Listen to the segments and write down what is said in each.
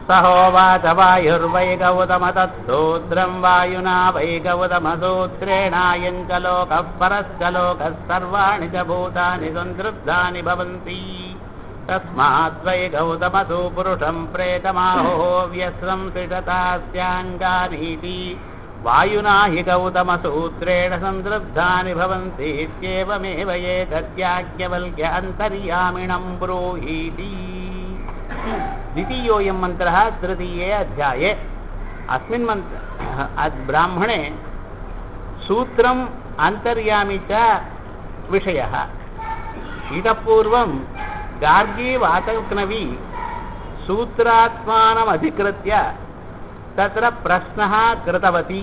सहोवाच वायुर्वै गौतमतत्सूत्रम् वायुना वै गौतमसूत्रेणायम् च लोकः परश्च लोकः सर्वाणि च भूतानि सन्दृग्धानि भवन्ति तस्मात् वै गौतमसु पुरुषम् प्रेतमाहोः व्यस्रम् सिषतास्याङ्गानीति वायुना हि गौतमसूत्रेण सन्दृग्धानि भवन्ति इत्येवमेव ये तद्याज्ञवल्क्य अन्तर्यामिणम् ब्रूहीति द्वितीयोऽयं मन्त्रः तृतीये अध्याये अस्मिन् मन्त्र ब्राह्मणे सूत्रम् अन्तर्यामि च विषयः इतः पूर्वं गार्गी वाचक्नवी सूत्रात्मानमधिकृत्य तत्र प्रश्नः कृतवती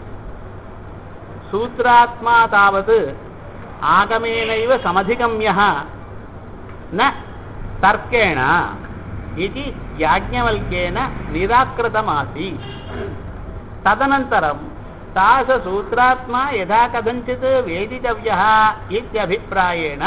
सूत्रात्मा तावत् आगमेनैव समधिगम्यः न तर्केण इति याज्ञवल्क्येन निराकृतमासीत् तदनन्तरं तादृशसूत्रात्मा यथा कथञ्चित् वेदितव्यः इत्यभिप्रायेण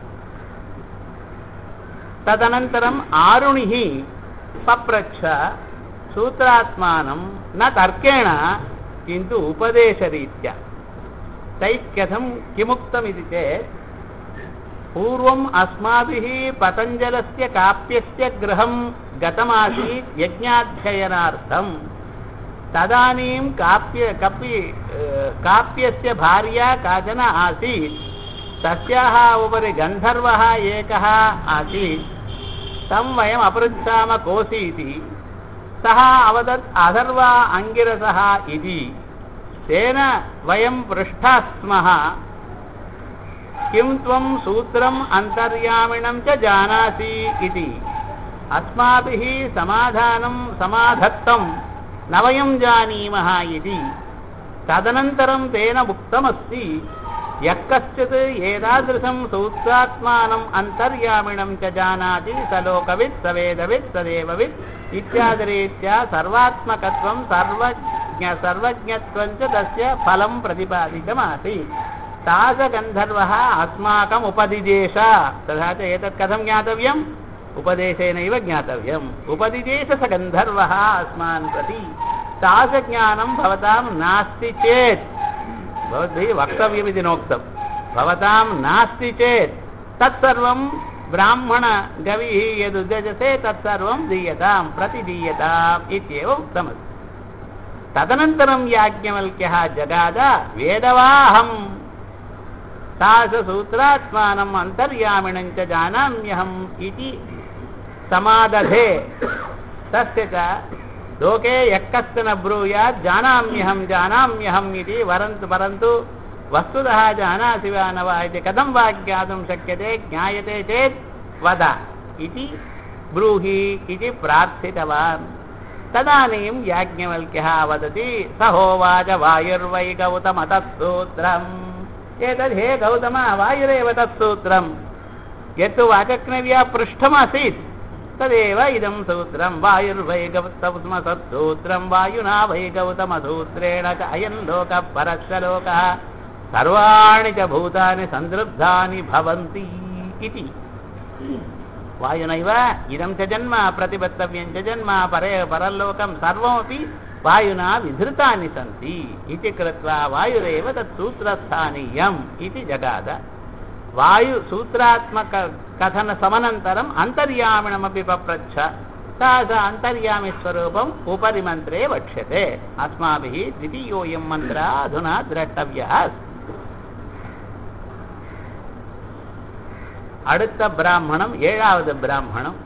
तदनन्तरम् आरुणिः पप्रच्छ सूत्रात्मानं न तर्केण किन्तु उपदेशरीत्या तैः कथं किमुक्तमिति चेत् पूर्वम् अस्माभिः पतञ्जलस्य काप्यस्य गृहं गतमासीत् यज्ञाध्ययनार्थं तदानीं काप्य कपि काप्यस्य भार्या काचन आसीत् तस्याः उपरि गन्धर्वः एकः आसीत् तं वयम् अपृच्छाम कोऽसीति सः अवदत् अथर्वा अङ्गिरसः इति तेन वयं पृष्ठाः स्मः किं त्वं सूत्रम् अन्तर्यामिणं च जानासि इति अस्माभिः समाधानं समाधत्तं न वयं जानीमः इति तदनन्तरं तेन उक्तमस्ति यः कश्चित् एतादृशं सूत्रात्मानम् अन्तर्यामिणं च जानाति स लोकवित् स वेदवित् सदेववित् इत्यादिरीत्या सर्वात्मकत्वं सर्वज्ञ सर्वज्ञत्वं च तस्य फलं प्रतिपादितमासीत् तादृशगन्धर्वः अस्माकम् उपदिदेश तथा च एतत् कथं ज्ञातव्यम् उपदेशेनैव ज्ञातव्यम् उपदिदेश स गन्धर्वः अस्मान् प्रति तादृशज्ञानं भवतां नास्ति चेत् भवद्भिः वक्तव्यमिति नोक्तं भवतां नास्ति चेत् तत्सर्वं ब्राह्मणगविः यदुद्यजते तत्सर्वं दीयतां प्रतिदीयताम् इत्येव उक्तमस्ति तदनन्तरं याज्ञवल्क्यः जगाद वेदवाहम् तादृशसूत्रात्मानम् अन्तर्यामिणं च जानाम्यहम् इति समादधे तस्य च लोके यः कश्चन ब्रूयात् जानाम्यहं जानाम्यहम् इति वरन्तु परन्तु वस्तुतः जानासि वा न वा इति कथं वा ज्ञातुं शक्यते ज्ञायते चेत् वद इति ब्रूहि इति प्रार्थितवान् तदानीं याज्ञवल्क्यः वदति स होवाच वायुर्वै गौतमतत्सूत्रम् एतद् हे गौतम वायुरेव तत्सूत्रम् यत्तु वाचक्नव्या पृष्ठमासीत् तदेव इदं सूत्रं वायुर्वै गौतमसत्सूत्रं वायुना वै गौतमसूत्रेण च अयं लोकः परस्य लोकः सर्वाणि च भूतानि सन्दृग्धानि भवन्ति इति वायुनैव इदं च जन्म प्रतिपत्तव्यं च जन्म परे परलोकं सर्वमपि वायुना विधृतानि सन्ति इति कृत्वा वायुरेव तत् सूत्रस्थानीयम् इति जगाद वायुसूत्रात्मककथनसमनन्तरम् अन्तर्यामिणमपि पप्रच्छ तास अन्तर्यामिस्वरूपम् उपरि मन्त्रे वक्ष्यते अस्माभिः द्वितीयोऽयं मन्त्रः अधुना द्रष्टव्यः अस्ति அடுத்த பிராமணம் ஏழாவது பிராமணம்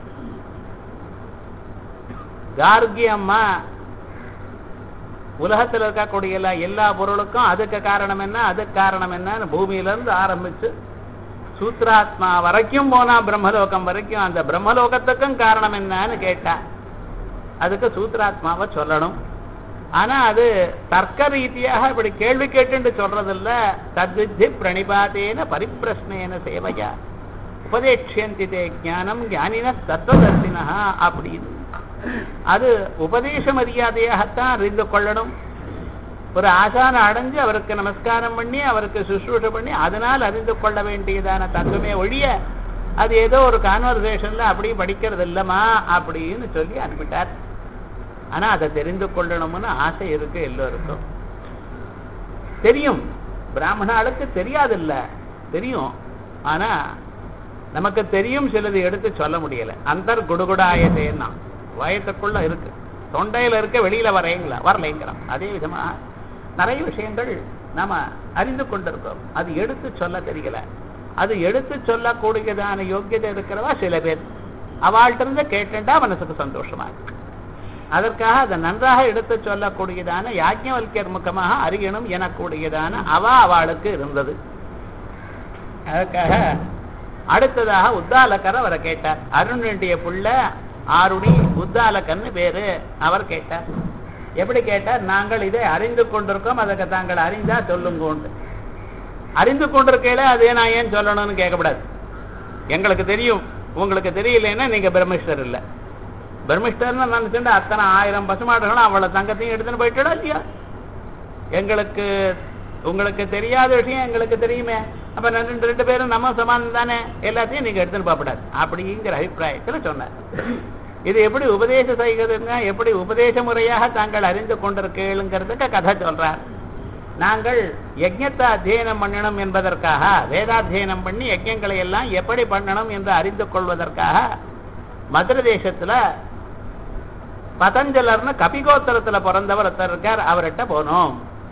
கார்கி அம்மா உலகத்தில் இருக்கக்கூடிய எல்லா பொருளுக்கும் அதுக்கு காரணம் என்ன அதுக்கு காரணம் என்னன்னு பூமியிலிருந்து ஆரம்பிச்சு சூத்ராத்மா வரைக்கும் போனா பிரம்மலோகம் வரைக்கும் அந்த பிரம்மலோகத்துக்கும் காரணம் என்னன்னு கேட்டா அதுக்கு சூத்ராத்மாவை சொல்லணும் ஆனா அது தர்க்க ரீதியாக இப்படி கேள்வி கேட்டு சொல்றதில்ல தத்வித்தி பிரணிபாத்தேன பரிப்பிரஷ்னேன சேவையா உபதேட்சியந்தி தே ஞானம் ஞானின தத்துவதர்சினா அப்படின்னு அது உபதேச மரியாதையாகத்தான் அறிந்து கொள்ளணும் ஒரு ஆசான அடைஞ்சு அவருக்கு நமஸ்காரம் பண்ணி அவருக்கு சுஷ்ரூஷ பண்ணி அதனால் அறிந்து கொள்ள வேண்டியதான தத்துவமே ஒழிய அது ஏதோ ஒரு கான்வர்சேஷன்ல அப்படி படிக்கிறது இல்லம்மா அப்படின்னு சொல்லி அனுப்பிட்டார் ஆனா அதை தெரிந்து கொள்ளணும்னு ஆசை இருக்கு எல்லோருக்கும் தெரியும் பிராமணாளுக்கு தெரியாதில்ல தெரியும் ஆனா நமக்கு தெரியும் சிலது எடுத்து சொல்ல முடியல அந்தர் குடுகுடாயதேன்னா வயத்துக்குள்ள இருக்கு தொண்டையில இருக்க வெளியில வரையங்களா வரலைங்கிறோம் அதே விதமா நிறைய விஷயங்கள் நாம அறிந்து கொண்டிருக்கோம் அது எடுத்து சொல்ல தெரியல அது எடுத்து சொல்லக்கூடியதான யோக்கியதை இருக்கிறவா சில பேர் அவள்கிட்ட இருந்து கேட்டுட்டா மனசுக்கு சந்தோஷமா இருக்கு அதற்காக அதை நன்றாக எடுத்து சொல்லக்கூடியதான யாஜ்ஞவல்யர் முகமாக அறியணும் எனக்கூடியதான அவ அவளுக்கு இருந்தது அதுக்காக அடுத்ததாக உத்தாலக்கர் அவரை கேட்டார் அருணுடைய புள்ள ஆருணி உத்தாலக்கன்னு பேரு அவர் கேட்டார் எப்படி கேட்டார் நாங்கள் இதை அறிந்து கொண்டிருக்கோம் அதுக்கு தாங்கள் அறிந்தா சொல்லுங்க அறிந்து கொண்டிருக்கையில அதே நான் ஏன் சொல்லணும்னு கேட்கக்கூடாது எங்களுக்கு தெரியும் உங்களுக்கு தெரியலன்னா நீங்க பிரமிஷ்டர் இல்லை பிரமிஷ்டர்னு நினைச்சுட்டு அத்தனை ஆயிரம் பசுமாடுகளும் அவளை தங்கத்தையும் எடுத்துன்னு போயிட்டா இல்லையா எங்களுக்கு உங்களுக்கு தெரியாத விஷயம் எங்களுக்கு தெரியுமே அப்ப ரெண்டு ரெண்டு பேரும் நம்ம சமானம் தானே எல்லாத்தையும் நீங்க எடுத்துன்னு போகப்படாது அப்படிங்கிற அபிப்பிராயத்துல சொன்னார் இது எப்படி உபதேச செய்கிறதுங்க எப்படி உபதேச முறையாக தாங்கள் அறிந்து கொண்டிருக்கீங்கிறதுக்கு கதை சொல்றார் நாங்கள் யஜ்ஞத்தை அத்தியனம் பண்ணணும் என்பதற்காக வேதாத்தியனம் பண்ணி யஜ்யங்களை எல்லாம் எப்படி பண்ணணும் என்று அறிந்து கொள்வதற்காக மதுர தேசத்துல பதஞ்சலர்னு கபிகோத்திரத்துல பிறந்தவர் ஒருத்தர் இருக்கார் அவர்கிட்ட போனோம்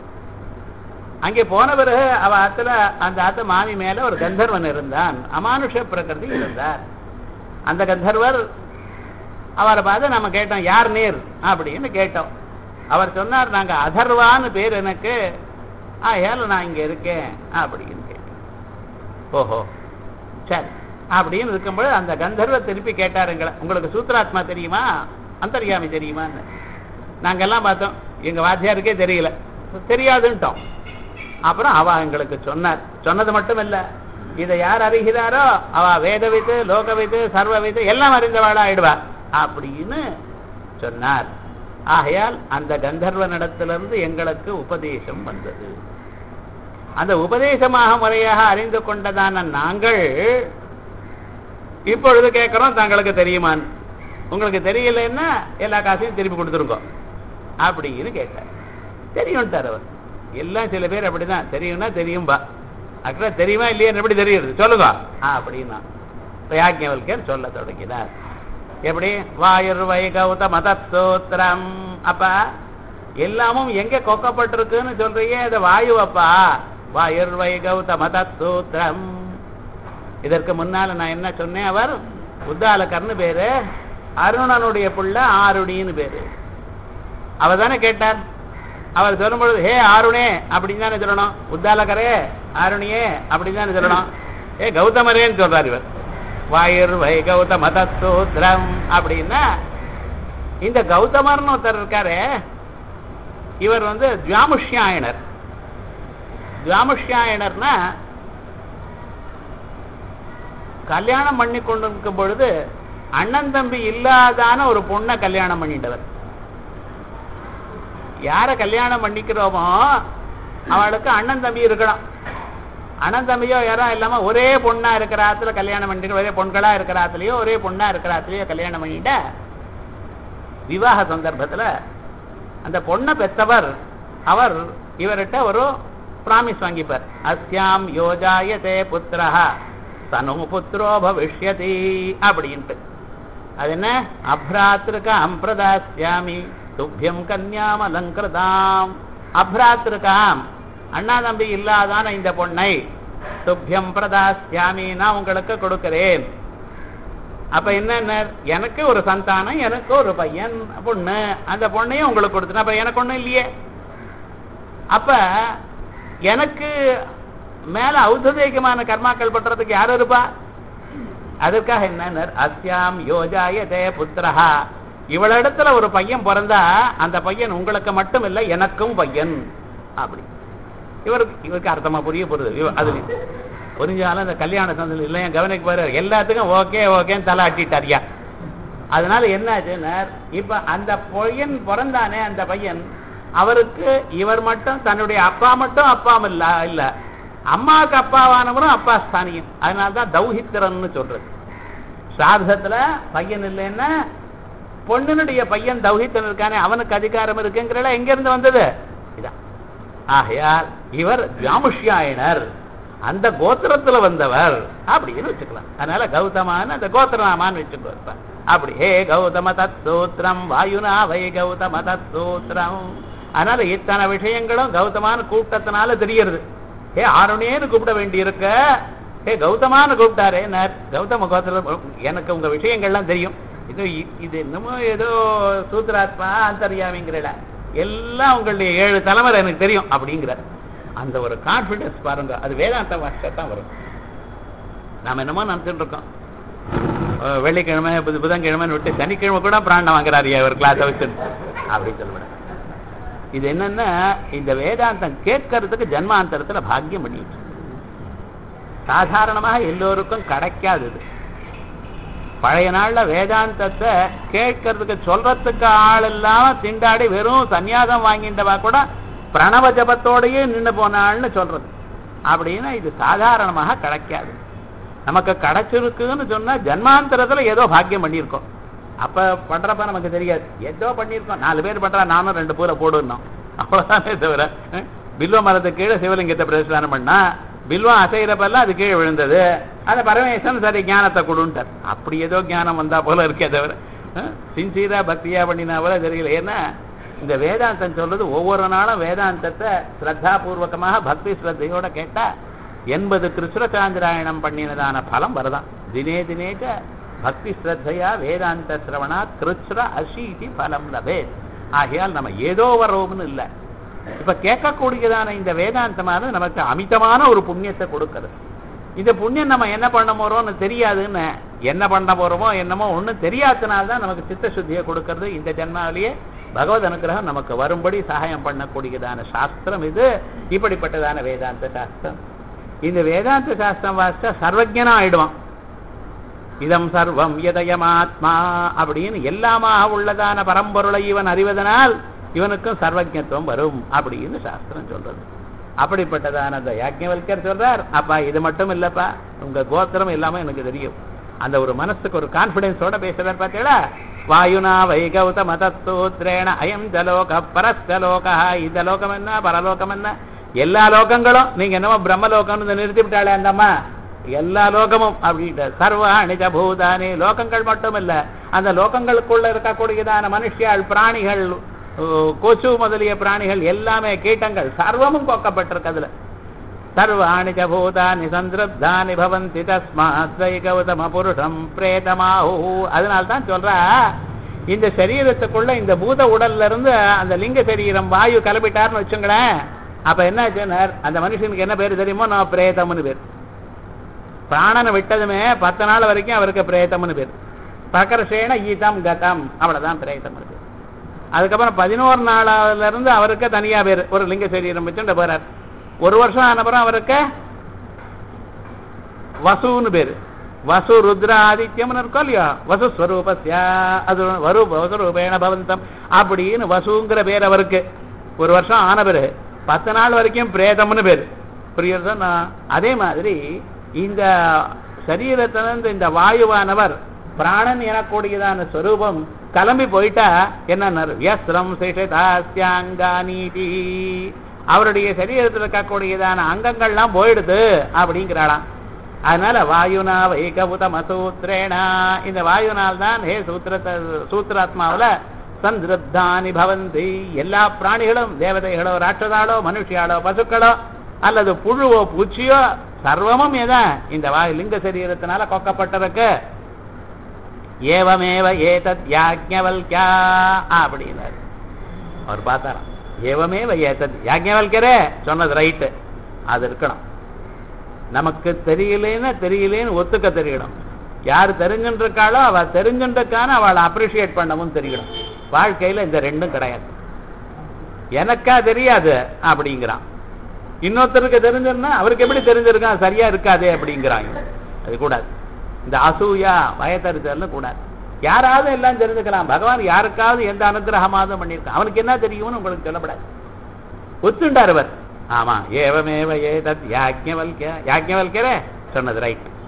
அங்கே போன பிறகு அவ ஆத்துல அந்த ஆத்த மாமி மேல ஒரு கந்தர்வன் இருந்தான் அமானுஷ பிரகிருதி இருந்தார் அந்த கந்தர்வர் அவரை பார்த்து நம்ம கேட்டோம் யார் நீர் அப்படின்னு கேட்டோம் அவர் சொன்னார் நாங்க அதர்வான்னு பேர் எனக்கு ஆ ஏல நான் இங்க இருக்கேன் அப்படின்னு கேட்டேன் ஓஹோ சரி அப்படின்னு இருக்கும்போது அந்த கந்தர்வ திருப்பி கேட்டாருங்கள உங்களுக்கு சூத்ராத்மா தெரியுமா அந்தர்யாமி தெரியுமான்னு நாங்கெல்லாம் பார்த்தோம் எங்க வாத்தியாருக்கே தெரியல தெரியாதுன்ட்டோம் அப்புறம் அவ எங்களுக்கு சொன்னார் சொன்னது மட்டும் இல்ல இதை யார் அறிகிறாரோ அவ வேதவித்து லோகவித்து சர்வவித்து எல்லாம் அறிந்தவாளா ஆயிடுவா அப்படின்னு சொன்னார் ஆகையால் அந்த கந்தர்வனிடத்திலிருந்து எங்களுக்கு உபதேசம் வந்தது அந்த உபதேசமாக முறையாக அறிந்து கொண்டதான நாங்கள் இப்பொழுது கேட்கிறோம் தங்களுக்கு தெரியுமான்னு உங்களுக்கு தெரியலன்னா எல்லா காசையும் திருப்பி கொடுத்துருங்க அப்படின்னு கேட்டார் தெரியும்ட்டார் அவர் எல்லாம் சில பேர் அப்படிதான் தெரியும்னா தெரியும்பா ஆக்சுவலா தெரியுமா இல்லையா எப்படி தெரியுது சொல்லுங்க அப்படின்னா யாஜ்ஞவல்கர் சொல்ல தொடங்கினார் எப்படி வாயுர் வைகௌத மதத்தோத்திரம் அப்ப எல்லாமும் எங்க கொக்கப்பட்டிருக்குன்னு சொல்றீங்க அது வாயுவப்பா வாயுர் வைகௌத மதத்தோத்திரம் இதற்கு முன்னால நான் என்ன சொன்னேன் அவர் உத்தாலக்கர்னு பேரு அருணனுடைய புள்ள ஆருணின்னு பேரு அவர் தானே கேட்டார் அவர் சொல்லும் பொழுது ஹே ஆருணே அப்படின்னு தானே சொல்லணும் உத்தாலக்கரே ஆருணியே அப்படின்னு தானே சொல்லணும் ஏ கௌதமரேன்னு சொல்றார் இவர் வாயுர் வை கௌதம தூத்திரம் அப்படின்னா இந்த கௌதமர்னு ஒருத்தர் இருக்காரு இவர் வந்து துவாமுஷ்யாயனர் துவாமுஷ்யாயனர்னா கல்யாணம் பண்ணி கொண்டிருக்கும் பொழுது அண்ணன் தம்பி இல்லாதான ஒரு பொண்ணை கல்யாணம் பண்ணிட்டவர் யார கல்யாணம் பண்ணிக்கிறோமோ அவளுக்கு அண்ணன் தம்பி இருக்கணும் அண்ணன் தம்பியோ யாரோ இல்லாம ஒரே பொண்ணா இருக்கிற ஆத்துல கல்யாணம் பண்ணிட்டு ஒரே பொண்களா இருக்கிற ஆத்துலயோ ஒரே பொண்ணா இருக்கிற ஆத்துலயோ கல்யாணம் பண்ணிட்ட விவாக சந்தர்ப்பத்துல அந்த பொண்ணை பெற்றவர் அவர் இவர்கிட்ட ஒரு பிராமிஸ் வாங்கிப்பார் அஸ்யாம் யோஜாயதே புத்திரஹா தனு புத்திரோ பவிஷ்யதி அப்படின்ட்டு அது என்ன அப்ராத்திருக்காம் பிரதாஸ்யாமி துப்பியம் கன்யாம் அலங்கிருதாம் அப்ராத்திருக்காம் அண்ணா தம்பி இல்லாதான இந்த பொண்ணை துப்பியம் பிரதாஸ்யாமி நான் உங்களுக்கு கொடுக்கிறேன் அப்ப என்ன எனக்கு ஒரு சந்தானம் எனக்கு ஒரு பையன் பொண்ணு அந்த பொண்ணையும் உங்களுக்கு கொடுத்தேன் அப்ப எனக்கு ஒண்ணும் இல்லையே அப்ப எனக்கு மேல ஔததேகமான கர்மாக்கள் பண்றதுக்கு யார் இருப்பா அதற்காக என்ன அஸ்யாம் யோஜாயதே புத்திரஹா இவளிடத்துல ஒரு பையன் பிறந்தா அந்த பையன் உங்களுக்கு மட்டும் இல்லை எனக்கும் பையன் அப்படி இவருக்கு இவருக்கு அர்த்தமா புரிய போறது அது புரிஞ்சாலும் இந்த கல்யாண சந்தல் இல்லை என் கவனிக்கு பாரு எல்லாத்துக்கும் ஓகே ஓகேன்னு தலை அட்டிட்டாரியா அதனால என்ன ஆச்சுன்னா இப்ப அந்த பையன் பிறந்தானே அந்த பையன் அவருக்கு இவர் மட்டும் தன்னுடைய அப்பா மட்டும் அப்பா இல்ல இல்ல அம்மாவுக்கு அப்பாவானவரும் அப்பா ஸ்தானியம் அதனாலதான் தௌஹித்திரன்னு சொல்றது சார்த்தத்துல பையன் இல்லைன்னா பொண்ணுனுடைய பையன் தௌஹித்தன் இருக்கானே அவனுக்கு அதிகாரம் இருக்குங்கிறல எங்க இருந்து வந்தது இதான் ஆகையால் இவர் ஜாமுஷ்யாயனர் அந்த கோத்திரத்துல வந்தவர் அப்படின்னு வச்சுக்கலாம் அதனால கௌதமான அந்த கோத்திரநாமான்னு வச்சுக்கோ அப்படி ஹே கௌதம தத் சூத்திரம் வாயுனா வை கௌதம தத் சூத்திரம் அதனால இத்தனை விஷயங்களும் கௌதமான கூட்டத்தினால தெரியறது ஹே ஆருணேன்னு கூப்பிட வேண்டி இருக்க ஹே கௌதமான்னு கூப்பிட்டாரே நான் கௌதம கோத்திரம் எனக்கு உங்க விஷயங்கள்லாம் தெரியும் இது இது என்னமோ ஏதோ சூத்ராத்மா அந்தர்யாமிங்கிறல எல்லாம் உங்களுடைய ஏழு தலைமுறை எனக்கு தெரியும் அப்படிங்கிற அந்த ஒரு கான்பிடன்ஸ் பாருங்க அது வேதாந்த தான் வரும் நாம என்னமோ நினைச்சுட்டு இருக்கோம் அஹ் வெள்ளிக்கிழமை புது புதன்கிழமைன்னு விட்டு சனிக்கிழமை கூட பிராணம் வாங்குறாரு ஒரு கிளாஸை வச்சு அப்படின்னு சொல்லக்கூடாது இது என்னன்னா இந்த வேதாந்தம் கேட்கறதுக்கு ஜன்மாந்தரத்துல பாக்கியம் பண்ணிட்டு சாதாரணமாக எல்லோருக்கும் கிடைக்காது இது பழைய நாள்ல வேதாந்தத்தை கேட்கறதுக்கு சொல்றதுக்கு ஆள் இல்லாம திண்டாடி வெறும் சந்நியாசம் வாங்கிட்டவா கூட பிரணவ ஜபத்தோடயே நின்று போனாள்னு சொல்றது அப்படின்னா இது சாதாரணமாக கிடைக்காது நமக்கு கிடைச்சிருக்குன்னு சொன்னா ஜன்மாந்தரத்துல ஏதோ பாக்கியம் பண்ணியிருக்கோம் அப்ப பண்றப்ப நமக்கு தெரியாது ஏதோ பண்ணியிருக்கோம் நாலு பேர் பண்றா நானும் ரெண்டு பூரை போடுனோம் அவ்வளவுதானே தவிர அஹ், பில்வ மரத்துக்கு கீழே சிவலிங்கத்தை பிரதிஷ்டானம் பண்ணா பில்வம் அசைகிறப்பெல்லாம் அது கீழே விழுந்தது அந்த பரமேஸ்வரன் சரி ஞானத்தை கொடுன்ட்டார் அப்படி ஏதோ ஞானம் வந்தா போல இருக்கே தவிர சின்சீரா பக்தியா பண்ணினா போல தெரியல ஏன்னா இந்த வேதாந்தம் சொல்றது ஒவ்வொரு நாளும் வேதாந்தத்தை ஸ்ரத்தா பூர்வகமாக பக்தி ஸ்ரத்தையோட கேட்டா எண்பது கிருஷ்ண சாந்திராயணம் பண்ணினதான பலம் வருதான் தினே தினேக பக்தி ஸ்ரத்தையா வேதாந்த சிரவணா கிருஷ்ண அசீதி பலம் லபே ஆகையால் நம்ம ஏதோ வரோம்னு இல்லை இப்ப கேட்கக்கூடியதான இந்த வேதாந்தமானது நமக்கு அமிதமான ஒரு புண்ணியத்தை கொடுக்கிறது இந்த புண்ணியம் நம்ம என்ன பண்ண போறோம்னு தெரியாதுன்னு என்ன பண்ண போறோமோ என்னமோ ஒண்ணும் தெரியாதனால்தான் நமக்கு சித்த சுத்தியை கொடுக்கிறது இந்த ஜென்மாவிலேயே பகவத் அனுகிரகம் நமக்கு வரும்படி சகாயம் பண்ணக்கூடியதான சாஸ்திரம் இது இப்படிப்பட்டதான வேதாந்த சாஸ்திரம் இந்த வேதாந்த சாஸ்திரம் வாசிச்சா சர்வஜனா ஆயிடுவான் இதம் சர்வம் எதயமாத்மா அப்படின்னு எல்லாமாக உள்ளதான பரம்பொருளை இவன் அறிவதனால் இவனுக்கும் சர்வஜத்துவம் வரும் அப்படின்னு சாஸ்திரம் சொல்றது அப்படிப்பட்டதான அந்த யாஜ்ஞவல்கர் சொல்றார் அப்பா இது மட்டும் இல்லப்பா உங்க கோத்திரம் எல்லாமே எனக்கு தெரியும் அந்த ஒரு மனசுக்கு ஒரு கான்பிடன்ஸோட பேசுறார் பார்த்தீங்களா வாயுனா வைகௌதம தத்தூத்ரேண அயம் ஜலோக பரஸ்தலோகா இந்த லோகம் என்ன பரலோகம் என்ன எல்லா லோகங்களும் நீங்க என்னமோ பிரம்மலோகம்னு நிறுத்தி விட்டாளே அந்தம்மா எல்லா லோகமும் அப்படின்ட்டு சர்வ அணிஜ பூதானி லோகங்கள் மட்டும் இல்ல அந்த லோகங்களுக்குள்ள இருக்கக்கூடியதான மனுஷியாள் பிராணிகள் அஹ், கொசு முதலிய பிராணிகள் எல்லாமே கீட்டங்கள் சர்வமும் கொக்கப்பட்டிருக்கு அதுல சர்வாணி ச பூதானி சந்திரப்தானி பவந்தி தஸ்மாத் வை கௌதம புருஷம் பிரேதமாஹு அதனால தான் சொல்றா இந்த சரீரத்துக்குள்ள இந்த பூத உடல்ல இருந்து அந்த லிங்க சரீரம் வாயு கிளப்பிட்டார்னு வச்சுங்களேன் அப்ப என்ன ஆச்சுன்னார் அந்த மனுஷனுக்கு என்ன பேர் தெரியுமோ நான் பிரேதம்னு பேர் பிராணனை விட்டதுமே பத்து நாள் வரைக்கும் அவருக்கு பிரேதம்னு பேர் பிரகர்ஷேன ஈதம் கதம் அவ்வளவுதான் பிரேதம் பேர் அதுக்கப்புறம் பதினோரு நாளால இருந்து அவருக்கு தனியா பேர் ஒரு லிங்க சரீரம் வச்சுட்டு போறார் ஒரு வருஷம் ஆனப்புறம் அவருக்கு வசுன்னு பேரு வசு ருத்ர ஆதித்யம்னு இருக்கோம் இல்லையா வசு ஸ்வரூபஸ்யா அது வரு வசுரூபேண பவந்தம் அப்படின்னு வசுங்கிற பேர் அவருக்கு ஒரு வருஷம் ஆன பிறகு பத்து நாள் வரைக்கும் பிரேதம்னு பேர் புரியுறதா அதே மாதிரி இந்த சரீரத்திலிருந்து இந்த வாயுவானவர் பிராணன் எனக்கூடியதான ஸ்வரூபம் கிளம்பி போயிட்டா என்ன வியஸ்திரம் சேஷதாஸ்யாங்கானீதி அவருடைய சரீரத்தில் இருக்கக்கூடியதான அங்கங்கள்லாம் போயிடுது அப்படிங்கிறாளாம் அதனால வாயுனா வைகபுதம சூத்ரேனா இந்த வாயுனால் தான் ஹே சூத்திரத்தை சூத்திராத்மாவுல சந்திருத்தானி பவந்தி எல்லா பிராணிகளும் தேவதைகளோ ராட்சதாளோ மனுஷியாளோ பசுக்களோ அல்லது புழுவோ பூச்சியோ சர்வமும் எதான் இந்த வாயு லிங்க சரீரத்தினால கொக்கப்பட்டிருக்கு ஏவமேவ ஏதத் யாஜ்ஞவல்யா அப்படின்னாரு அவர் பார்த்தாராம் ஏவமேவ ஏதத் யாஜ்ஞவல்கரே சொன்னது ரைட்டு அது இருக்கணும் நமக்கு தெரியலேன்னு தெரியலேன்னு ஒத்துக்க தெரியணும் யார் தெரிஞ்சுட்டு இருக்காளோ அவ தெரிஞ்சுட்டுக்கான அவளை அப்ரிஷியேட் பண்ணவும் தெரியணும் வாழ்க்கையில இந்த ரெண்டும் கிடையாது எனக்கா தெரியாது அப்படிங்கிறான் இன்னொருத்தருக்கு தெரிஞ்சிருந்தா அவருக்கு எப்படி தெரிஞ்சிருக்கான் சரியா இருக்காதே அப்படிங்கிறாங்க அது கூடாது இந்த அசூயா பயத்தறிதல்னு கூடாது யாராவது எல்லாம் தெரிஞ்சுக்கலாம் பகவான் யாருக்காவது எந்த அனுகிரகமாவது பண்ணியிருக்கான் அவனுக்கு என்ன தெரியும்னு உங்களுக்கு சொல்லப்படாது ஒத்துண்டார் அவர் ஆமா ஏவமேவ ஏதத் யாஜ்ஞவல்க யாஜ்ஞவல்கரே சொன்னது ரைட்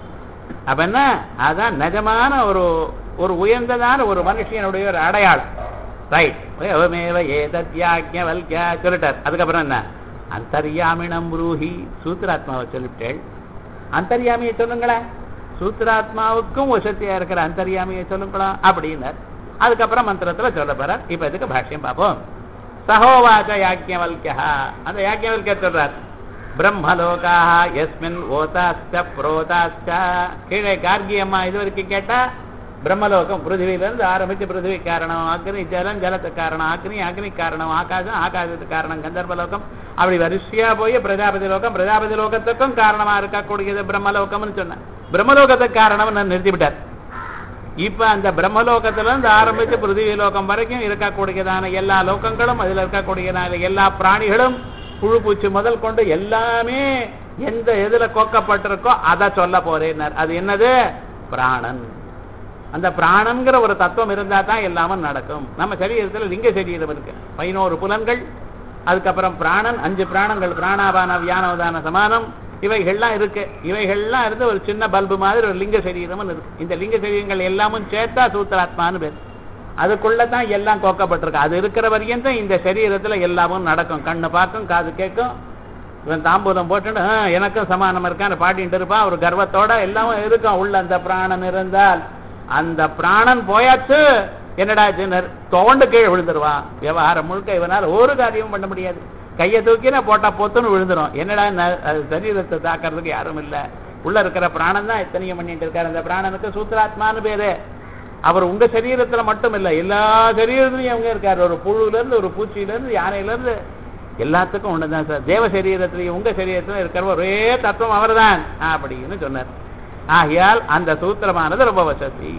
அப்ப என்ன அதான் நிஜமான ஒரு ஒரு உயர்ந்ததான ஒரு மனுஷனுடைய ஒரு அடையாளம் ரைட் ஏவமேவ ஏதத்யாக்ஞவல்யா சொல்லிட்டார் அதுக்கப்புறம் என்ன அந்தர்யாமினம் ரூஹி சூத்திராத்மாவை சொல்லிவிட்டேள் அந்தர்யாமியை சொல்லுங்களேன் சூத்திராத்மாவுக்கும் வசதியா இருக்கிற அந்தர்யாமியை சொல்லுங்களா அப்படின்னார் அதுக்கப்புறம் மந்திரத்துல சொல்ல போறார் இப்ப இதுக்கு பாஷ்யம் பார்ப்போம் சகோவாச்ச யாக்கியவல்யா அந்த யாக்கியவல்யா சொல்றார் பிரம்மலோகாக எஸ்மின் ஓதாஸ்ட புரோதாஸ்ட கீழே கார்கி அம்மா இது வரைக்கும் கேட்டா பிரம்மலோகம் பிருத்திவியிலிருந்து ஆரம்பிச்சு பிருத்திவி காரணம் அக்னி ஜலம் ஜலத்துக்கு காரணம் அக்னி அக்னி காரணம் ஆகாசம் ஆகாசத்துக்கு காரணம் கந்தர்பலோகம் அப்படி வரிசையா போய் பிரஜாபதி லோகம் பிரஜாபதி லோகத்துக்கும் காரணமா இருக்கக்கூடியது பிரம்மலோகம்னு சொன்னேன் பிரம்மலோகத்துக்கு காரணம் நான் நிறுத்திவிட்டார் இப்ப அந்த பிரம்மலோகத்துல இருந்து ஆரம்பிச்சு பிருத்திவி லோகம் வரைக்கும் இருக்கக்கூடியதான எல்லா லோகங்களும் அதுல இருக்கக்கூடியதான எல்லா பிராணிகளும் புழு பூச்சி முதல் கொண்டு எல்லாமே எந்த எதுல கோக்கப்பட்டிருக்கோ அதை சொல்ல போறேன் அது என்னது பிராணன் அந்த பிராணங்கிற ஒரு தத்துவம் இருந்தா தான் எல்லாமும் நடக்கும் நம்ம சரீரத்துல லிங்க சரீரம் இருக்கு பதினோரு புலன்கள் அதுக்கப்புறம் பிராணன் அஞ்சு பிராணங்கள் பிராணாபான வியானவதான சமானம் இவைகள்லாம் இருக்கு இவைகள்லாம் இருந்து ஒரு சின்ன பல்பு மாதிரி ஒரு லிங்க சரீரம்னு இருக்கு இந்த லிங்க சரீரங்கள் எல்லாமும் சேர்த்தா சூத்திராத்மான்னு பேர் அதுக்குள்ள தான் எல்லாம் கோக்கப்பட்டிருக்கு அது இருக்கிற வரையும் தான் இந்த சரீரத்துல எல்லாமும் நடக்கும் கண்ணு பார்க்கும் காது கேட்கும் இவன் தாம்பூலம் போட்டுட்டு "ஆ, எனக்கும் சமானம் இருக்கான்னு பாடிட்டு இருப்பான் ஒரு கர்வத்தோட எல்லாமும் இருக்கும் உள்ள அந்த பிராணன் இருந்தால் அந்த பிராணன் போயாச்சு என்னடா சின்னர் துவண்டு கீழே விழுந்துருவான் விவகாரம் முழுக்க இவனால ஒரு காரியமும் பண்ண முடியாது கையை தூக்கினா போட்டா பொத்துன்னு விழுந்துரும் என்னடா ந- அது சரீரத்தை தாக்கறதுக்கு யாரும் இல்ல உள்ள இருக்கிற பிராணன் தான் எத்தனையும் பண்ணிட்டு இருக்காரு அந்த பிராணனுக்கு சூத்திராத்மான்னு பேரு அவர் உங்க சரீரத்துல மட்டும் இல்ல எல்லா சரீரத்திலையும் அவங்க இருக்காரு ஒரு புழுல இருந்து ஒரு பூச்சியில இருந்து யானையில இருந்து எல்லாத்துக்கும் ஒண்ணுதான் சார் தேவ சரீரத்திலையும் உங்க சரீரத்திலும் இருக்கிற ஒரே தத்துவம் அவர்தான் அப்படின்னு சொன்னார் ஆகையால் அந்த சூத்திரமானது ரொம்ப வசதி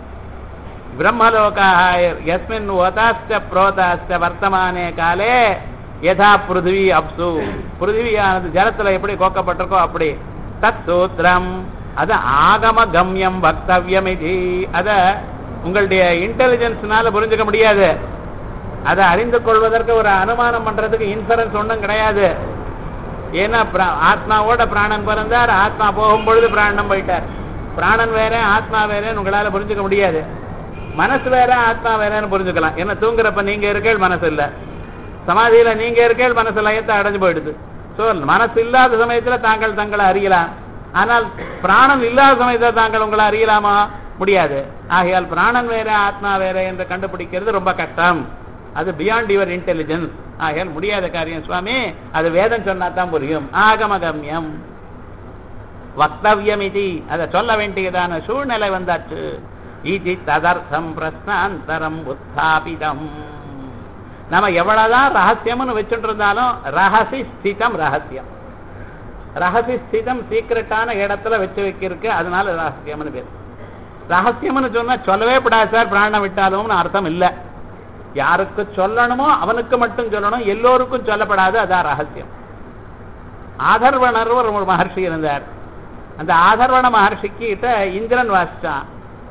பிரம்மலோகா யஸ்மின் ஓதாஸ்ட புரோதாஸ்ட வர்த்தமானே காலே யதா பிருத்திவி அப்சு பிருத்திவியானது ஜலத்துல எப்படி கோக்கப்பட்டிருக்கோ அப்படி தத் சூத்திரம் அது ஆகம கம்யம் வக்தவ்யம் இது அத உங்களுடைய இன்டெலிஜென்ஸ்னால புரிஞ்சுக்க முடியாது அதை அறிந்து கொள்வதற்கு ஒரு அனுமானம் பண்றதுக்கு இன்ஃபரன்ஸ் ஒன்றும் கிடையாது ஏன்னா பிரா- ஆத்மாவோட பிராணன் பிறந்தார் ஆத்மா போகும்பொழுது பிராணன் போயிட்டார் பிராணன் வேற ஆத்மா வேறன்னு உங்களால புரிஞ்சுக்க முடியாது மனசு வேற ஆத்மா வேறன்னு புரிஞ்சுக்கலாம் ஏன்னா தூங்குறப்ப நீங்க இருக்கேள் மனசு இல்ல சமாதியில நீங்க இருக்கேள் மனசு லயத்தை அடைஞ்சு போயிடுது சோ மனசு இல்லாத சமயத்துல தாங்கள் தங்களை அறியலாம் ஆனால் பிராணன் இல்லாத சமயத்துல தாங்கள் உங்களை அறியலாமா முடியாது ஆகையால் பிராணன் வேற ஆத்மா வேற என்று கண்டுபிடிக்கிறது ரொம்ப கஷ்டம் அது பியாண்ட் யுவர் இன்டெலிஜென்ஸ் ஆகையால் முடியாத காரியம் சுவாமி அது வேதம் சொன்னா தான் புரியும் ஆகமகம்யம் வக்தவ்யம் இது அதை சொல்ல வேண்டியதான சூழ்நிலை வந்தாச்சு இது ததர்த்தம் பிரஸ்னாந்தரம் உத்தாபிதம் நம்ம எவ்வளவுதான் ரகசியம்னு வச்சுட்டு இருந்தாலும் ரகசி ஸ்திதம் ரகசியம் ரகசி ஸ்திதம் சீக்கிரட்டான இடத்துல வச்சு வைக்கிறதுக்கு அதனால ரகசியம்னு பேர் ரகசியம்னு சொன்னா சொல்லவே கூடாது சார் பிராணம் விட்டாலும்னு அர்த்தம் இல்ல யாருக்கு சொல்லணுமோ அவனுக்கு மட்டும் சொல்லணும் எல்லோருக்கும் சொல்லப்படாது அதான் ரகசியம் ஆதர்வணர் ஒரு மகர்ஷி இருந்தார் அந்த ஆதர்வண மகர்ஷிக்கு கிட்ட இந்திரன் வாசிச்சான்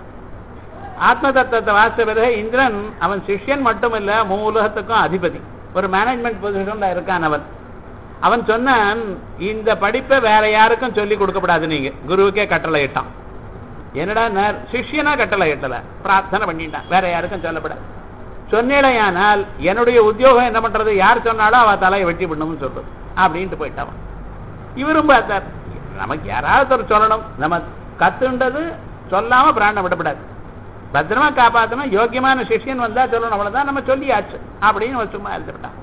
ஆத்ம தத்துவத்தை வாசிச்ச பிறகு இந்திரன் அவன் சிஷ்யன் மட்டும் இல்ல மூலகத்துக்கும் அதிபதி ஒரு மேனேஜ்மெண்ட் பொசிஷன்ல இருக்கான் அவன் அவன் சொன்னான் இந்த படிப்பை வேற யாருக்கும் சொல்லி கொடுக்கப்படாது நீங்க குருவுக்கே கட்டளை இட்டான் என்னடா நேர் சிஷ்யனா கட்டளை இட்டல பிரார்த்தனை பண்ணிட்டான் வேற யாருக்கும் சொல்லப்படாது சொன்னேடையானால் என்னுடைய உத்தியோகம் என்ன பண்றது யார் சொன்னாலும் அவ தலையை வெட்டி பண்ணணும்னு சொல்றது அப்படின்ட்டு போயிட்டான் இவரும் பார்த்தார் நமக்கு யாராவது ஒரு சொல்லணும் நம்ம கத்துண்டது சொல்லாம பிராணம் விடப்படாது பத்திரமா காப்பாத்தணும் யோக்கியமான சிஷ்யன் வந்தா சொல்லணும் அவ்வளவுதான் நம்ம சொல்லியாச்சு அப்படின்னு ஒரு சும்மா எழுதிவிட்டான்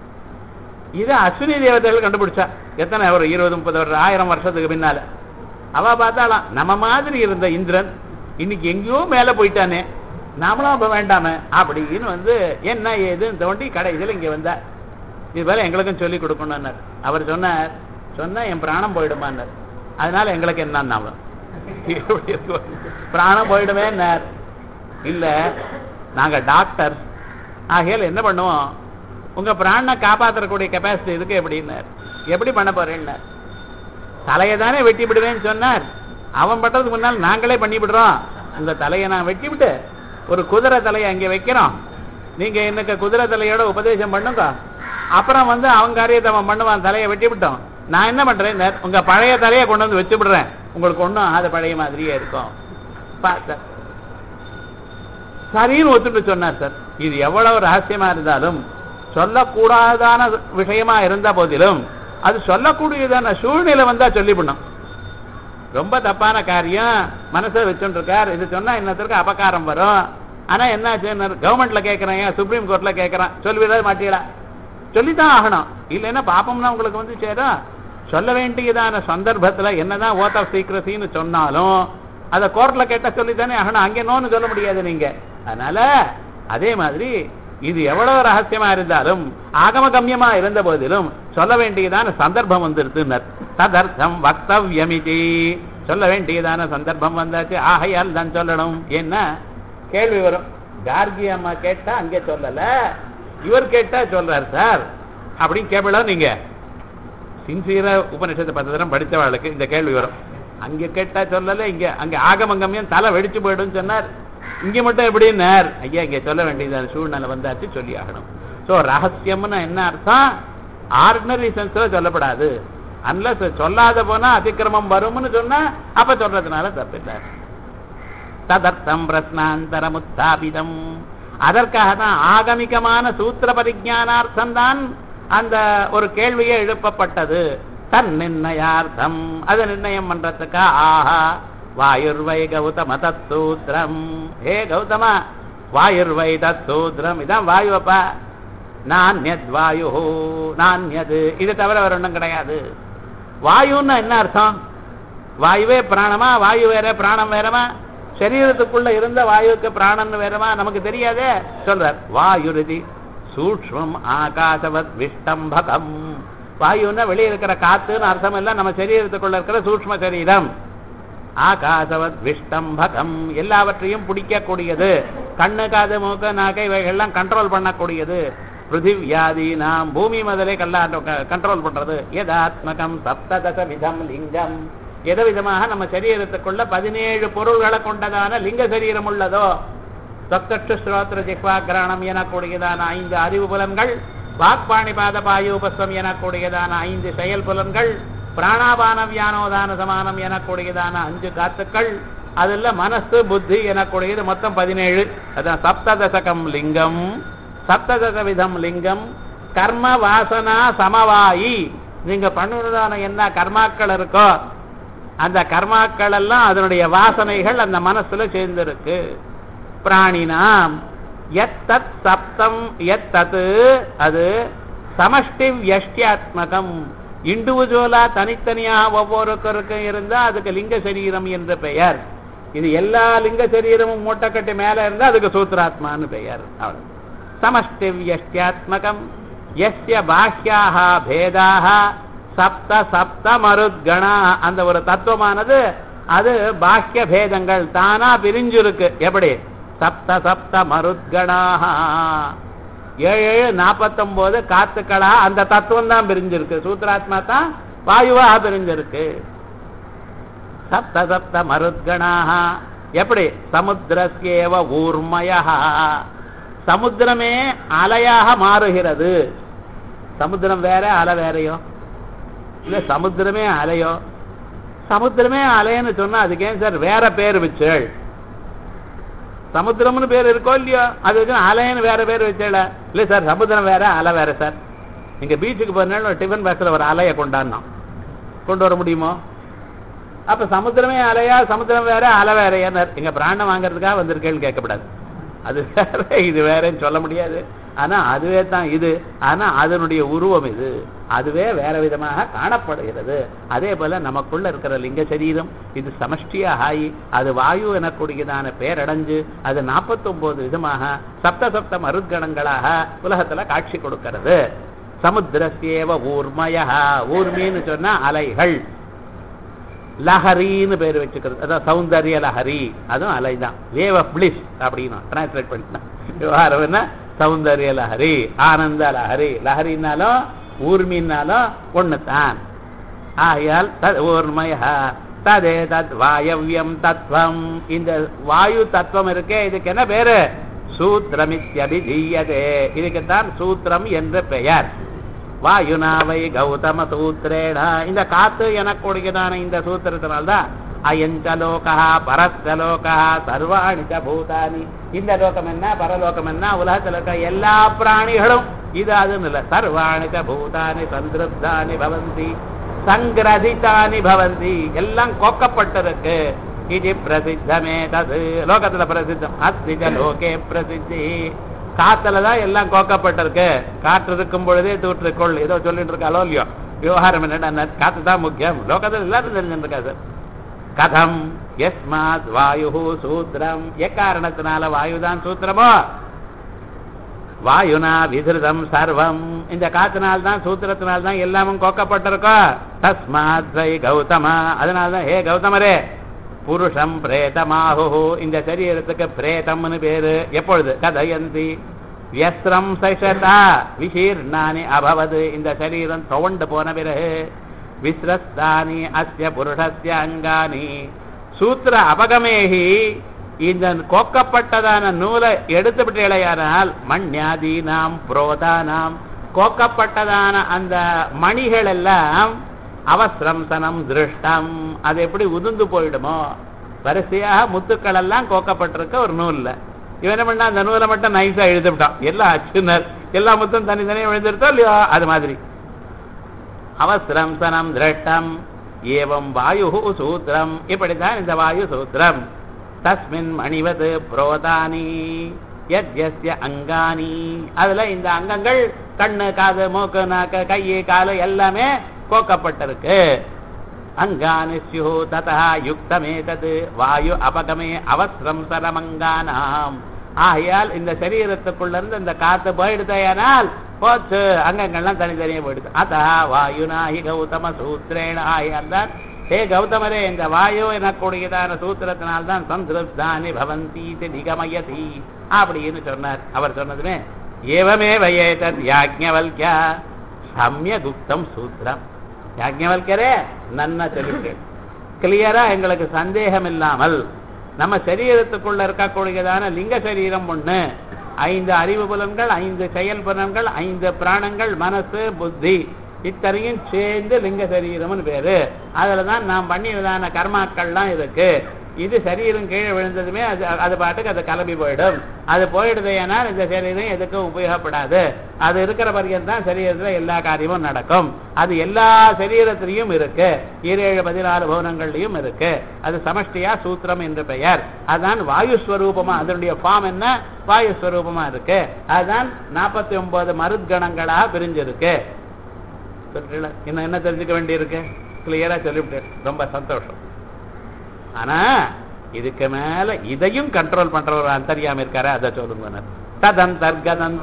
இது அஸ்வினி தேவதைகள் கண்டுபிடிச்சா எத்தனை ஒரு இருபது முப்பது வருஷம் ஆயிரம் வருஷத்துக்கு பின்னால அவ பார்த்தாலாம் நம்ம மாதிரி இருந்த இந்திரன் இன்னைக்கு எங்கேயோ மேல போயிட்டானே நாமளும் அப்ப வேண்டாமே அப்படின்னு வந்து என்ன ஏதுன்னு தோண்டி கடைசியில் இங்க வந்தார் இது போல எங்களுக்கும் சொல்லி கொடுக்கணும்னார் அவர் சொன்னார் சொன்னா என் பிராணம் போயிடுமான்னார் அதனால எங்களுக்கு என்ன ஞாபகம் எப்படி இருக்கும்? பிராணம் போயிடுவேன்னார் இல்ல நாங்க டாக்டர் ஆகையால் என்ன பண்ணுவோம் உங்க பிராணனை காப்பாற்றக்கூடிய கெப்பாசிட்டி இருக்கு எப்படின்னார் எப்படி பண்ண போறேன்னார் தலையை தானே வெட்டி விடுவேன்னு சொன்னார் அவன் பண்றதுக்கு முன்னால் நாங்களே பண்ணி விடுறோம் உங்க தலையை நான் வெட்டி விட்டு ஒரு குதிரை தலையை அங்கே வைக்கிறோம் நீங்க எனக்கு குதிரை தலையோட உபதேசம் பண்ணுங்க அப்புறம் வந்து அவன் காரியத்தை அவன் பண்ணுவான் தலையை வெட்டி விட்டோம் நான் என்ன பண்றேன் உங்க பழைய தலையை கொண்டு வந்து வச்சு விடுறேன் உங்களுக்கு ஒண்ணும் ஆகாத பழைய மாதிரியே இருக்கும் பார்த்தேன் சரின்னு ஒத்துட்டு சொன்னார் சார் இது எவ்வளவு ரகசியமா இருந்தாலும் சொல்லக்கூடாதான விஷயமா இருந்த போதிலும் அது சொல்லக்கூடியதான சூழ்நிலை வந்தா சொல்லிவிடணும் ரொம்ப தப்பான காரியம் மனசை வச்சுட்டு இருக்கார் இது சொன்னா இன்னத்திற்கு அபகாரம் வரும் ஆனா என்னாச்சு கவர்மெண்ட்ல கேட்கறேன் சுப்ரீம் கோர்ட்ல கேட்கறான் சொல்லிவிட மாட்டீங்களா சொல்லித்தான் ஆகணும் இல்லைன்னா பாப்பம்னா உங்களுக்கு வந்து சேரும் சொல்ல வேண்டியதான சந்தர்ப்பத்துல என்னதான் ஓத் ஆஃப் சீக்ரசின்னு சொன்னாலும் அதை கோர்ட்ல கேட்டா சொல்லித்தானே ஆகணும் அங்கே நோன்னு சொல்ல முடியாது நீங்க அதனால அதே மாதிரி இது எவ்வளவு ரகசியமா இருந்தாலும் ஆகமகம்யமா இருந்த போதிலும் சொல்ல வேண்டியதான சந்தர்ப்பம் வந்துருதுன்னர் ததர்த்தம் வக்தவ்யமிதி சொல்ல வேண்டியதான சந்தர்ப்பம் வந்தாச்சு ஆகையால் தான் சொல்லணும் என்ன கேள்வி வரும் கார்கி அம்மா கேட்டா அங்கே சொல்லல இவர் கேட்டா சொல்றாரு சார் அப்படின்னு கேட்பலாம் நீங்க சின்சியரா உபநிஷத்தை பத்து தரம் படித்தவாளுக்கு இந்த கேள்வி வரும் அங்க கேட்டா சொல்லல இங்க அங்க ஆகமங்கம்யம் தலை வெடிச்சு போயிடும் சொன்னார் இங்க மட்டும் எப்படின்னார் ஐயா இங்க சொல்ல வேண்டியதான சூழ்நிலை வந்தாச்சு சொல்லி ஆகணும் சோ ரகசியம்னு என்ன அர்த்தம் ஆர்டினரி சென்ஸ்ல சொல்லப்படாது அன்லஸ் சொல்லாத போனா அதிக்கிரமம் வரும்னு சொன்னா அப்ப சொல்றதுனால தப்பில்லை ததர்த்தம் பிரஸ்னாந்தரம் உத்தாபிதம் அதற்காக தான் ஆகமிகமான சூத்திர பரிஜானார்த்தம் தான் அந்த ஒரு கேள்வியே எழுப்பப்பட்டது தன் நிர்ணயார்த்தம் அதை நிர்ணயம் பண்றதுக்கா ஆஹா வாயுர்வை கௌதம தத்தூத்திரம் ஹே கௌதமா வாயுர்வை தத்தூத்திரம் இதான் வாயுவப்பா நான்யத் வாயு நான்யது இது தவிர வேற ஒன்றும் கிடையாது வாயுன்னா என்ன அர்த்தம் வாயுவே பிராணமா வாயு வேற பிராணம் வேறமா சரீரத்துக்குள்ள இருந்த வாயுக்கு பிராணன் வேறமா நமக்கு தெரியாதே சொல்றார் வாயுருதி சூக்மம் ஆகாசவத் விஷ்டம்பகம் வாயுன்னா வெளியே இருக்கிற காத்துன்னு அர்த்தம் இல்ல நம்ம சரீரத்துக்குள்ள இருக்கிற சூக்ம சரீரம் ஆகாசவத் விஷ்டம்பகம் எல்லாவற்றையும் பிடிக்கக்கூடியது கண்ணு காது மூக்கு நாக்கை இவைகள்லாம் கண்ட்ரோல் பண்ணக்கூடியது பிருத்திவியாதி நாம் பூமி முதலே கல்லா கண்ட்ரோல் பண்றது எதாத்மகம் சப்ததச விதம் லிங்கம் எத விதமாக நம்ம சரீரத்துக்குள்ள பதினேழு பொருள்களை கொண்டதான லிங்க சரீரம் உள்ளதோ சப்தட்டு ஸ்ரோத்திர ஜிஹ்வா கிரணம் எனக்கூடியதான ஐந்து அறிவு புலன்கள் வாக்பாணி பாத பாயூபஸ்வம் எனக்கூடியதான ஐந்து செயல் புலன்கள் பிராணாபான வியானோதான சமானம் எனக்கூடியதான அஞ்சு காத்துக்கள் அதுல மனசு புத்தி எனக்கூடியது மொத்தம் பதினேழு அதான் சப்ததசகம் லிங்கம் சப்ததச விதம் லிங்கம் கர்ம வாசனா சமவாயி நீங்க பண்ணுறதான என்ன கர்மாக்கள் இருக்கோ அந்த கர்மாக்கள் எல்லாம் அதனுடைய வாசனைகள் அந்த மனசுல சேர்ந்திருக்கு பிராணினாம் எத்தத் சப்தம் எத்தது அது சமஷ்டி வியஷ்டியாத்மகம் இண்டிவிஜுவலா தனித்தனியாக ஒவ்வொருத்தருக்கும் இருந்தா அதுக்கு லிங்க சரீரம் என்று பெயர் இது எல்லா லிங்க சரீரமும் மூட்டைக்கட்டி மேல இருந்தா அதுக்கு சூத்ராத்மான்னு பெயர் அவ்வளவு சமஷ்டி வியஷ்டியாத்மகம் எஸ்ய பாஹ்யாக பேதாக சப்த சப்த மருத்கணா அந்த ஒரு தத்துவமானது அது பாக்கிய பேதங்கள் தானா பிரிஞ்சிருக்கு எப்படி சப்த சப்த மருத்கணாக ஏழு ஏழு நாற்பத்தொன்பது காத்துக்களா அந்த தத்துவம் தான் பிரிஞ்சிருக்கு சூத்ராத்மா தான் வாயுவா பிரிஞ்சிருக்கு சப்த சப்த மருத்கணாக எப்படி சமுத்திரஸ்யேவ ஊர்மய சமுத்திரமே அலையாக மாறுகிறது சமுத்திரம் வேற அலை வேறையோ இல்ல சமுத்திரமே அலையோ சமுத்திரமே அலைன்னு சொன்னா அதுக்கு ஏன் சார் வேற பேர் வச்சேள் சமுத்திரம்னு பேர் இருக்கோ இல்லையோ அதுக்கு அலைன்னு வேற பேர் வச்சேள இல்ல சார் சமுத்திரம் வேற அலை வேற சார் நீங்க பீச்சுக்கு போனாலும் டிஃபன் பாக்ஸ்ல ஒரு அலையை கொண்டாடணும் கொண்டு வர முடியுமோ அப்ப சமுத்திரமே அலையா சமுத்திரம் வேற அலை வேறையா எங்க பிராண்டம் வாங்குறதுக்காக வந்திருக்கேன்னு கேட்கக்கூடாது அது வேற இது வேறன்னு சொல்ல முடியாது ஆனா அதுவே தான் இது ஆனா அதனுடைய உருவம் இது அதுவே வேற விதமாக காணப்படுகிறது அதே போல நமக்குள்ள இருக்கிற லிங்க சரீரம் இது சமஷ்டியாக ஆகி அது வாயு எனக்கூடியதான பேரடைஞ்சு அது நாற்பத்தொன்பது விதமாக சப்த சப்த மருத்கணங்களாக உலகத்துல காட்சி கொடுக்கிறது சமுத்திரசேவ ஊர்மய ஊர்மின்னு சொன்னா அலைகள் லஹரின்னு பேர் வச்சுக்கிறது அதான் சௌந்தர்ய லஹரி அதுவும் அலை தான் வேவ் ஆஃப் பிளிஸ் அப்படின்னு டிரான்ஸ்லேட் பண்ணிட்டா விவகாரம் என்ன சௌந்தர்ய லஹரி ஆனந்த லஹரி லஹரினாலும் ஊர்மின்னாலும் ஒண்ணுதான் ஆகையால் தத் ஊர்மய ததே தத் வாயவ்யம் தத்துவம் இந்த வாயு தத்துவம் இருக்கே இதுக்கு என்ன பேரு சூத்திரமித்யபிதீயதே இதுக்குத்தான் சூத்திரம் என்ற பெயர் வாயுனா வை கௌதம சூத்திரேட இந்த காத்து எனக்கூடியதான இந்த சூத்திரத்தினால்தான் அயஞ்சலோகா பரஸ்தலோகா சர்வாணி ச பூதானி இந்த லோகம் என்ன பரலோகம் என்ன உலகத்தில் இருக்க எல்லா பிராணிகளும் இது அதுன்னு இல்லை சர்வாணி ச பூதானி சந்திருப்தானி பவந்தி சங்கிரதிதானி பவந்தி எல்லாம் கொக்கப்பட்டிருக்கு இது பிரசித்தமே தது லோகத்துல பிரசித்தம் அஸ்திஜ லோகே பிரசித்தி காத்துல தான் எல்லாம் கோக்கப்பட்டிருக்கு காற்று இருக்கும் பொழுதே தூற்றுக்கொள் ஏதோ சொல்லிட்டு இருக்காளோ இல்லையோ விவகாரம் என்னடா காத்து தான் முக்கியம் லோகத்தில் எல்லாரும் தெரிஞ்சிருக்கா சார் கதம் எஸ்மாத் வாயு சூத்திரம் எக்காரணத்தினால வாயுதான் சூத்திரமோ வாயுனா விதிருதம் சர்வம் இந்த காத்தினால் தான் சூத்திரத்தினால் தான் எல்லாமும் கோக்கப்பட்டிருக்கோம் தஸ்மாத் வை கௌதமா அதனால தான் ஹே கௌதமரே புருஷம் பிரேதமாகு இந்த சரீரத்துக்கு பிரேதம்னு பேரு எப்பொழுது கதயந்தி வியஸ்திரம் சஷதா விசீர்ணானி அபவது இந்த சரீரம் துவண்டு போன பிறகு விஸ்ரஸ்தானி அஸ்ய புருஷஸ்ய அங்கானி சூத்திர அபகமேகி இந்த கோக்கப்பட்டதான நூலை எடுத்துவிட்டு இளையானால் மண்யாதீனாம் புரோதானாம் கோக்கப்பட்டதான அந்த மணிகள் எல்லாம் அவசிரம்சனம் திருஷ்டம் அது எப்படி உதிர்ந்து போயிடுமோ வரிசையாக முத்துக்கள் எல்லாம் கோக்கப்பட்டிருக்க ஒரு நூல்ல இவன் என்ன பண்ணா அந்த நூலை மட்டும் நைஸா எழுதிவிட்டான் எல்லாம் அச்சுனர் எல்லா முத்தும் தனித்தனியாக எழுதிருத்தோ இல்லையோ அது மாதிரி அவசிரம்சனம் திருஷ்டம் ஏவம் வாயு சூத்திரம் இப்படித்தான் இந்த வாயு சூத்திரம் தஸ்மின் மணிவது புரோதானி யத்யஸ்ய அங்கானி அதுல இந்த அங்கங்கள் கண்ணு காது மூக்கு நாக்கு கை காலு எல்லாமே கோக்கப்பட்டிருக்கு அங்கானி ஸ்யு ததா யுக்தமேதது வாயு அபகமே அவசிரம் சரமங்கானாம் ஆகையால் இந்த சரீரத்துக்குள்ள இருந்து இந்த காத்து போயிடுதையானால் போச்சு அங்கங்கள்லாம் தனித்தனியே போயிடுது அத்தா வாயுனாஹி கௌதம சூத்திரேன ஆகையால் தான் ஹே கௌதமரே இந்த வாயு எனக்கூடியதான சூத்திரத்தினால்தான் சந்திருப்தானி பவந்தி நிகமயதி அப்படின்னு சொன்னார் அவர் சொன்னதுமே ஏவமே வயேதத் யாஜ்ஞவல்யா சமயகுப்தம் சூத்திரம் யாஜ்ஞவல்யரே நன்னா சொல்லிட்டேன் கிளியரா எங்களுக்கு சந்தேகம் இல்லாமல் நம்ம சரீரத்துக்குள்ள இருக்கக்கூடியதான லிங்க சரீரம் ஒண்ணு ஐந்து அறிவு புலன்கள் ஐந்து செயல் புலன்கள் ஐந்து பிராணங்கள் மனசு புத்தி இத்தனையும் சேர்ந்து லிங்க சரீரம்னு பேரு அதுல தான் நாம் பண்ணியதான கர்மாக்கள்லாம் இருக்கு இது சரீரம் கீழே விழுந்ததுமே அது அது பாட்டுக்கு அது கிளம்பி போயிடும் அது போயிடுதுனால் இந்த சரீரம் எதுக்கும் உபயோகப்படாது அது இருக்கிற வரைக்கும் தான் சரீரத்தில் எல்லா காரியமும் நடக்கும் அது எல்லா சரீரத்திலையும் இருக்கு ஈரேழு பதினாலு பவனங்கள்லையும் இருக்கு அது சமஷ்டியா சூத்திரம் என்று பெயர் அதுதான் வாயு ஸ்வரூபமா அதனுடைய ஃபார்ம் என்ன வாயு ஸ்வரூபமா இருக்கு அதுதான் நாற்பத்தி ஒன்பது மருத்கணங்களாக பிரிஞ்சிருக்கு இன்னும் என்ன தெரிஞ்சுக்க வேண்டியிருக்கு கிளியரா சொல்லிவிட்டேன் ரொம்ப சந்தோஷம் ஆனா இதுக்கு மேல இதையும் கண்ட்ரோல் பண்ற ஒரு அந்தரியாம இருக்காரு அதை சொல்லுங்க ததந்தர்கதன்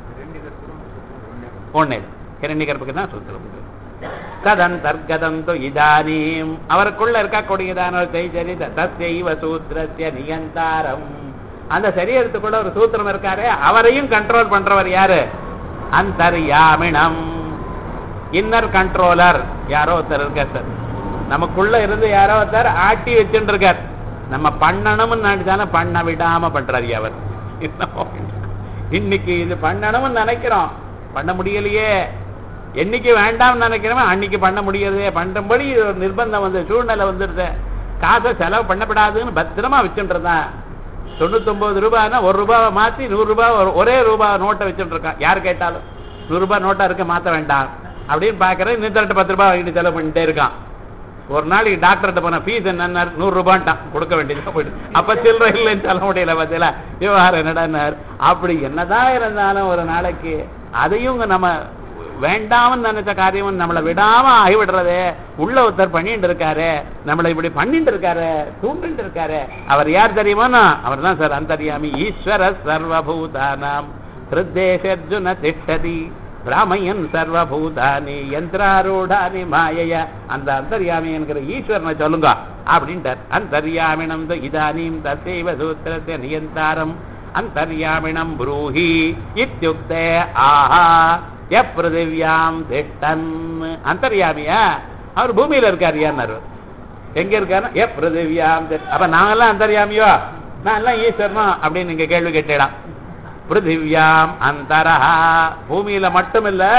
ஒண்ணே கிரண்யகற்புக்கு தான் சூத்திரம் ததந்தர்கதம் து இதானீம் அவருக்குள்ள இருக்கக்கூடியதான ஒரு தைச்சரித தஸ்யைவ சூத்திரத்திய நியந்தாரம் அந்த சரீரத்துக்குள்ள ஒரு சூத்திரம் இருக்காரு அவரையும் கண்ட்ரோல் பண்றவர் யாரு அந்தர்யாமினம் இன்னர் கண்ட்ரோலர் யாரோ ஒருத்தர் இருக்கார் சார் நமக்குள்ள இருந்து யாரோ ஒருத்தர் ஆட்டி வச்சுட்டு இருக்கார் நம்ம பண்ணணும்னு நினைச்சாலும் பண்ண விடாம பண்றாரு அவர் இன்னைக்கு இது பண்ணணும்னு நினைக்கிறோம் பண்ண முடியலையே என்னைக்கு வேண்டாம்னு நினைக்கிறோமோ அன்னைக்கு பண்ண முடியறதே பண்றபடி ஒரு நிர்பந்தம் வந்து சூழ்நிலை வந்துருது காசை செலவு பண்ணப்படாதுன்னு பத்திரமா வச்சுட்டு இருந்தான் தொண்ணூத்தொன்பது ரூபாய்னா ஒரு ரூபாவை மாத்தி நூறு ரூபாய் ஒரே ரூபாய் நோட்டை வச்சுட்டு இருக்கான் யார் கேட்டாலும் நூறு ரூபாய் நோட்டா இருக்க மாத்த வேண்டாம் அப்படின்னு பாக்குறேன் இன்னும் பத்து ரூபாய் வாங்கிட்டு செலவு பண்ணிட்டே இருக்கான் ஒரு நாளைக்கு டாக்டர்கிட்ட போன ஃபீஸ் என்ன நூறு ரூபான்ட்டான் கொடுக்க வேண்டியதா போயிட்டு அப்ப சில்லற இல்லைன்னு சொல்ல முடியல பார்த்தீங்களா விவகாரம் என்னடான்னார் அப்படி என்னதான் இருந்தாலும் ஒரு நாளைக்கு அதையும் நம்ம வேண்டாம்னு நினைச்ச காரியம் நம்மளை விடாம ஆகிவிடுறதே உள்ள ஒருத்தர் பண்ணிட்டு இருக்காரு நம்மளை இப்படி பண்ணிட்டு இருக்காரு தூண்டிட்டு இருக்காரு அவர் யார் தெரியுமா அவர் தான் சார் அந்தரியாமி ஈஸ்வர சர்வபூதானாம் ஹிருத்தேஷர்ஜுன திஷ்டதி பிராமையன் சர்வபூதானி யந்திராரூடானி மாயைய அந்த அந்தர்யாமி என்கிற ஈஸ்வரனை சொல்லுங்க அப்படின்ட்டார் அந்தர்யாமினம் இதானீம் தசைவ சூத்திரத்தை நியந்தாரம் அந்தர்யாமினம் ப்ரூஹி இத்தியுக்தே ஆஹா எப்பிருதிவியாம் திஷ்டன் அந்தர்யாமியா அவர் பூமியில இருக்காரு யாரு எங்க இருக்காரு எப்பிருதிவியாம் அப்ப நாங்கெல்லாம் அந்தர்யாமியோ நான் எல்லாம் ஈஸ்வரனா அப்படின்னு நீங்க கேள்வி கேட்டேடா பிருத்திவியாம் அந்தரஹா பூமியில மட்டும் இல்ல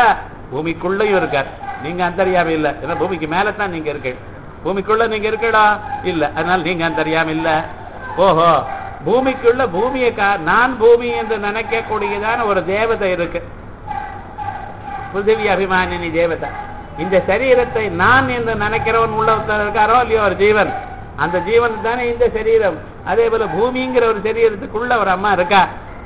பூமிக்குள்ளயும் இருக்கார் நீங்க அந்தரியாம இல்ல ஏன்னா பூமிக்கு மேல தான் நீங்க இருக்கு பூமிக்குள்ள நீங்க இருக்கடா இல்ல அதனால நீங்க அந்தரியாம இல்ல ஓஹோ பூமிக்குள்ள பூமியை கா- நான் பூமி என்று நினைக்கக்கூடியதான ஒரு தேவதை இருக்கு பிருத்திவி அபிமானினி தேவதை இந்த சரீரத்தை நான் என்று நினைக்கிறவன் உள்ள ஒருத்தர் இருக்காரோ இல்லையோ ஒரு ஜீவன் அந்த ஜீவன் தானே இந்த சரீரம் அதே போல பூமிங்கிற ஒரு சரீரத்துக்குள்ள ஒரு அம்மா இருக்கா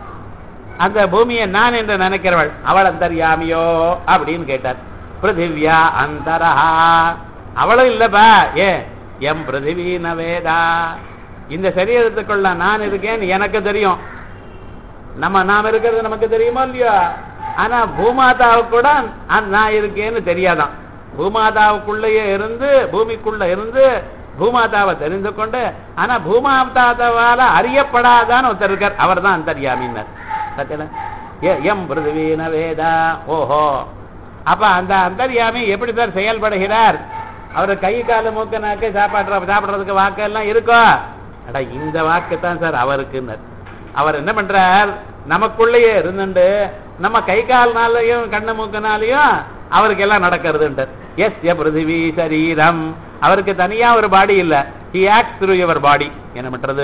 அந்த பூமியை நான் என்று நினைக்கிறவள் அவள் அந்தர்யாமியோ அப்படின்னு கேட்டார் பிருத்திவியா அந்தரஹா அவளும் இல்லப்பா ஏ எம் பிருத்திவி நவேதா இந்த சரீரத்துக்குள்ள நான் இருக்கேன்னு எனக்கு தெரியும் நம்ம நாம் இருக்கிறது நமக்கு தெரியுமா இல்லையா ஆனா பூமாதாவுக்கு கூட அந்த நான் இருக்கேன்னு தெரியாதான் பூமாதாவுக்குள்ளேயே இருந்து பூமிக்குள்ள இருந்து பூமாதாவை தெரிந்து கொண்டு ஆனா பூமாதாவால அறியப்படாதான்னு ஒருத்தர் இருக்கார் அவர் தான் அந்தர்யாமின்னர் சத்தியல எம் பிருத்திவீன வேதா ஓஹோ அப்ப அந்த அந்தர்யாமி எப்படி சார் செயல்படுகிறார் அவர் கை கால மூக்க நாக்கு சாப்பாடுற சாப்பிடுறதுக்கு வாக்கு எல்லாம் இருக்கோ அட இந்த வாக்கு தான் சார் அவருக்குன்னர் அவர் என்ன பண்றார் நமக்குள்ளேயே இருந்துட்டு நம்ம கை கால்னாலையும் கண்ணு மூக்குனாலையும் அவருக்கு எல்லாம் நடக்கிறதுன்றார் எஸ் எ பிருத்திவி சரீரம் அவருக்கு தனியா ஒரு பாடி இல்ல he act through your body என்ன பண்றது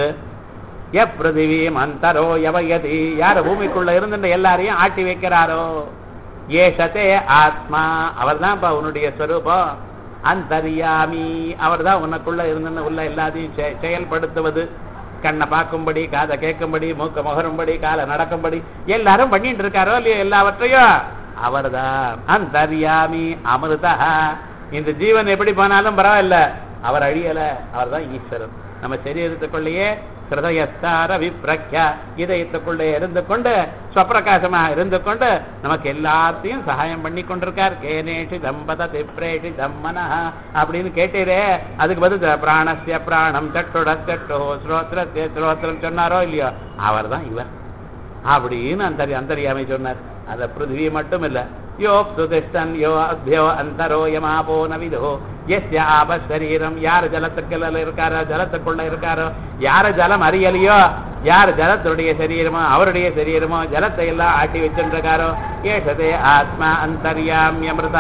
எ பிருத்திவி மந்தரோ யவயதி யார பூமிக்குள்ள இருந்துட்டு எல்லாரையும் ஆட்டி வைக்கிறாரோ ஏஷதே ஆத்மா அவர்தான் இப்ப உன்னுடைய ஸ்வரூபம் அந்தரியாமி அவர்தான் உனக்குள்ள இருந்து உள்ள எல்லாத்தையும் செ- செயல்படுத்துவது கண்ணை பார்க்கும்படி காதை கேட்கும்படி மூக்க முகரும்படி காலை நடக்கும்படி எல்லாரும் பண்ணிட்டு இருக்காரோ இல்லையோ எல்லாவற்றையும் அவர்தான் அந்தர்யாமி அமிர்தா இந்த ஜீவன் எப்படி போனாலும் பரவாயில்ல அவர் அழியல அவர்தான் ஈஸ்வரன் நம்ம சரீரத்துக்குள்ளேயே ஹிருதயஸ்தார விப்ரக்யா இதயத்துக்குள்ளே இருந்து கொண்டு ஸ்வப்பிரகாசமாக இருந்து கொண்டு நமக்கு எல்லாத்தையும் சகாயம் பண்ணி கொண்டிருக்கார் கேனேஷி தம்பத திப்ரேஷி தம்மனஹ அப்படின்னு கேட்டீரே அதுக்கு பதில் பிராணஸ்ய பிராணம் தட்டுட தட்டோ ஸ்ரோத்ரஸ்ய ஸ்ரோத்திரம் சொன்னாரோ இல்லையோ அவர்தான் இவர் அப்படின்னு அந்தரி அந்தரியாமை சொன்னார் அந்த பிருத்திவி மட்டும் இல்ல யோ சுதிஷ்டன் யோ அபியோ அந்தரோ யமாபோ நவிதோ எஸ்ய ஆப சரீரம் யார் ஜலத்துக்குள்ள இருக்காரோ ஜலத்துக்குள்ள இருக்காரோ யார ஜலம் அறியலையோ யார் ஜலத்துடைய சரீரமோ அவருடைய சரீரமோ ஜலத்தை எல்லாம் ஆட்டி வச்சுருக்காரோ ஏஷதே ஆத்மா அந்தர்யாமியமிருதா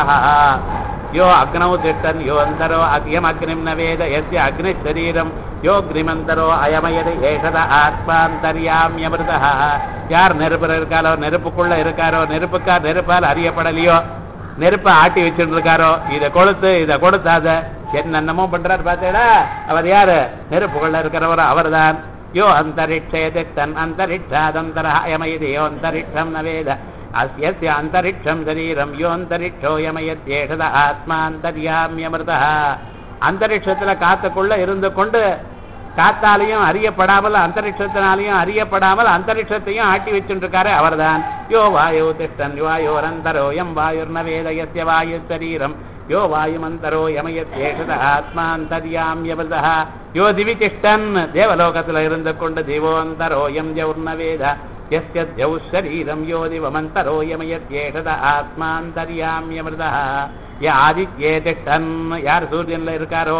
யோ அக்னௌ திஷ்டன் யோ அந்தரோ அக்யம் அக்னிம் ந வேத எஸ்ய அக்னி சரீரம் யோக்னிமந்தரோ அயமயது ஏஷத ஆத்மாந்தர்யாமியமிருதா யார் நெருப்புல இருக்காரோ நெருப்புக்குள்ள இருக்காரோ நெருப்புக்கார் நெருப்பால் அறியப்படலையோ நெருப்பை ஆட்டி வச்சுட்டு இருக்காரோ இதை கொளுத்து இதை கொடுத்தாத என்னென்னமோ பண்றாரு பார்த்தேடா அவர் யாரு நெருப்புக்குள்ள இருக்கிறவர் அவர்தான் யோ அந்தரிக்ஷே திஷ்டன் அந்தரிக்ஷாதந்தர அயமயது யோ அந்தரிக்ஷம் ந வேத அஸ்யஸ்ய அந்தரிக்ஷம் சரீரம் யோ அந்தரிக்ஷோ யமயத்யேஷத ஆத்மாந்தர்யாமியமிருதா அந்தரிக்ஷத்துல காத்துக்குள்ள இருந்து கொண்டு காத்தாலையும் அறியப்படாமல் அந்தரிக்ஷத்தினாலையும் அறியப்படாமல் அந்தரிக்ஷத்தையும் ஆட்டி வச்சுருக்காரு அவர்தான் யோ வாயு திஷ்டன் வாயோரந்தரோ எம் வாயுர்ன வேதயஸ்ய வாயு சரீரம் யோ வாயுமந்தரோ யமயத்யேஷத ஆத்மாந்தர்யாமியமிருதா யோ திவி திஷ்டன் தேவலோகத்துல இருந்து கொண்டு திவோந்தரோ எம் ஜௌர்ண வேத यस्य द्यौ शरीरं यो दिवमन्तरो यमयत्येषद ஆத்மாந்தர்யாமியமிருதா ய ஆதித்யே திஷ்டன் யார் சூரியன்ல இருக்காரோ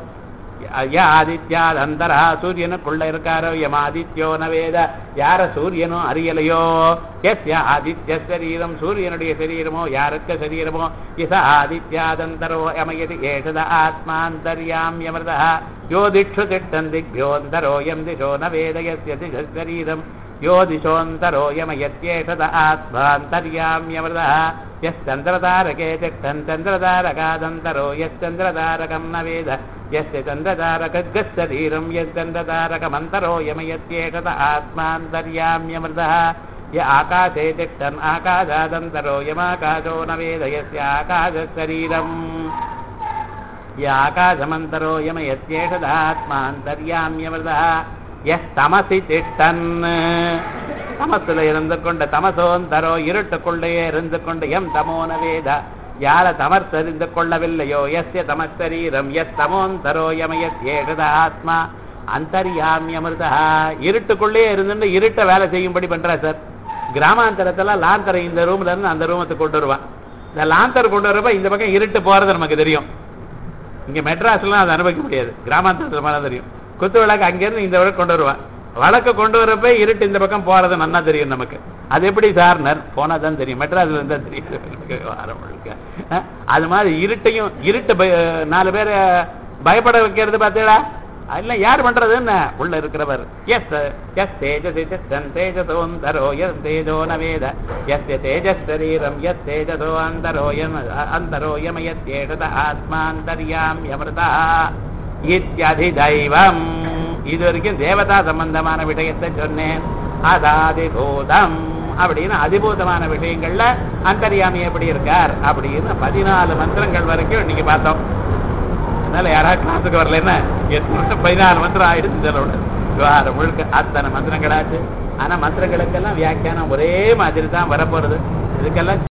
ய ஆதித்யாத் அந்தரா சூரியனுக்குள்ள இருக்காரோ யம் ஆதித்யோ நவேத யார சூரியனோ அறியலையோ எஸ்ய ஆதித்ய சரீரம் சூரியனுடைய சரீரமோ யாருக்கு சரீரமோ இச ஆதித்யாதந்தரோ யமயதி ஏஷத ஆத்மாந்தர்யாமியமிருதா யோ திக்ஷு திஷ்டன் திக்யோந்தரோ யம் திசோ நவேத யஸ்ய திஷ சரீரம் यो दिशोऽन्तरो यमयत्येषद आत्मान्तर्याम्यमृतः यश्चन्द्रतारके तिष्ठन् चन्द्रतारकादन्तरो यश्चन्द्रतारकम् न वेद यस्य चन्द्रतारकगशरीरं यश्चन्द्रतारकमन्तरो यमयत्येषद आत्मान्तर्याम्यमृतः य आकाशे तिष्ठन् आकाशादन्तरो यमाकाशो न वेद यस्य आकाशशरीरम् य आकाशमन्तरो यमयत्येषदात्मान्तर्याम्यमृतः எஸ் தமசி திட்டன் தமசுல இருந்து கொண்டு தமசோந்தரோ இருட்டுக்குள்ளேயே இருந்து கொண்டு எம் தமோன வேத யார தமர் தெரிந்து கொள்ளவில்லையோ எஸ்ய தமசரீரம் எஸ் தமோந்தரோ யமயத் ஏகத ஆத்மா அந்தர்யாமியமிருதா இருட்டுக்குள்ளேயே இருந்துட்டு இருட்டை வேலை செய்யும்படி பண்றா சார் கிராமாந்தரத்துல லாந்தரை இந்த ரூம்ல இருந்து அந்த ரூமத்துக்கு கொண்டு வருவான் இந்த லாந்தர் கொண்டு வரப்ப இந்த பக்கம் இருட்டு போறது நமக்கு தெரியும் இங்க மெட்ராஸ்லாம் அதை அனுபவிக்க முடியாது கிராமாந்தரத்துல மேல தெரியும் குத்து விளக்கு அங்கிருந்து இந்த விளக்கு கொண்டு வருவான் வழக்கு கொண்டு வரப்ப இருட்டு இந்த பக்கம் போறது நல்லா தெரியும் நமக்கு அது எப்படி சார்னர் போனா தான் தெரியும் மெட்ராஸ்ல இருந்தா தெரியும் வாரம் முழுக்க அஹ், அது மாதிரி இருட்டையும் இருட்டு பய- நாலு பேரை பயப்பட வைக்கிறது பார்த்தீங்களா அதெல்லாம் யார் பண்றது என்ன உள்ள இருக்கிறவர் எஸ் எஸ் தேஜசி தன் தேஜசோந்தரோ எஸ் தேஜோ நவேத எஸ் தேஜஸ் சரீரம் எஸ் தேஜசோ அந்தரோ யம் அந்தரோ யமயத்யேஷத ஆத்மாந்தர்யாம் யமிருதா இத்தியதி தெய்வம் இது வரைக்கும் தேவதா சம்பந்தமான விஷயத்தை சொன்னேன் அதாதிபூதம் அப்படின்னு அதிபூதமான விஷயங்கள்ல அந்தர்யாமி எப்படி இருக்கார் அப்படின்னு பதினாலு மந்திரங்கள் வரைக்கும் இன்னைக்கு பார்த்தோம் அதனால யாராவது கிளாஸுக்கு வரலன்னா எத்தனை பதினாலு மந்திரம் ஆயிடுச்சு இதோட விவகாரம் முழுக்க அத்தனை மந்திரங்களாச்சு ஆனா மந்திரங்களுக்கெல்லாம் வியாக்கியானம் ஒரே மாதிரி தான் வரப்போறது இதுக்கெல்லாம்